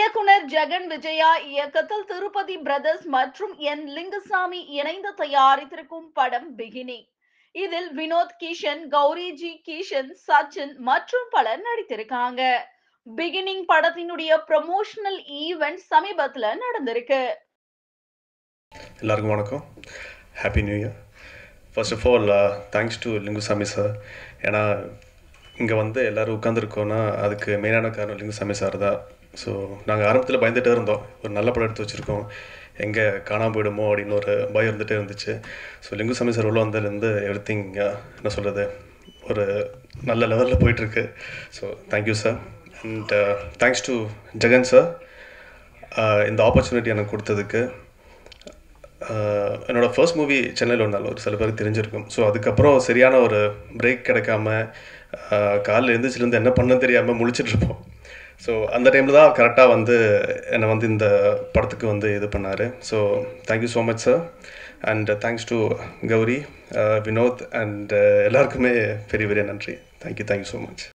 இயக்குனர் ஜெகன் விஜயா இயக்கத்தில் திருப்பதி பிரதர்ஸ் மற்றும் என் லிங்குசாமி இணைந்து தயாரித்திருக்கும் படம் பிகினி இதில் வினோத் கிஷன் கௌரி ஜி கிஷன் சச்சின் மற்றும் பலர் நடித்திருக்காங்க பிகினிங் படத்தினுடைய ப்ரமோஷனல் ஈவெண்ட் சமீபத்துல நடந்திருக்கு எல்லாருக்கும் வணக்கம் happy new year first of all thanks to Lingusamy sir ஏன்னா இங்கே வந்து எல்லோரும் உட்காந்துருக்கோன்னா அதுக்கு மெயினான காரணம் லிங்குசாமி சார் தான் ஸோ நாங்கள் ஆரம்பத்தில் பயந்துகிட்டே இருந்தோம் ஒரு நல்ல படம் எடுத்து வச்சுருக்கோம் எங்கே காணாம போயிடுமோ அப்படின்னு ஒரு பயம் இருந்துகிட்டே இருந்துச்சு ஸோ லிங்குசாமி சார் உள்ள வந்ததுலேருந்து எவ்ரி திங் என்ன சொல்கிறது ஒரு நல்ல லெவலில் போயிட்டுருக்கு so thank you sir and thanks to Jagan sir இந்த ஆப்பர்ச்சுனிட்டி எனக்கு கொடுத்ததுக்கு என்னோடய ஃபர்ஸ்ட் மூவி சென்னையில் வந்தாலும் ஒரு சில பேருக்கு தெரிஞ்சிருக்கும் ஸோ அதுக்கப்புறம் சரியான ஒரு பிரேக் கிடைக்காம காலையில் எழுந்திரிச்சிலேருந்து என்ன பண்ண தெரியாமல் முழிச்சிட்ருப்போம் ஸோ அந்த டைமில் தான் கரெக்டாக வந்து என்னை வந்து இந்த படத்துக்கு வந்து இது பண்ணார் so thank you so much sir and thanks to Gouri Vinoth and எல்லாருக்குமே பெரிய பெரிய நன்றி தேங்க்யூ தேங்க்யூ ஸோ மச்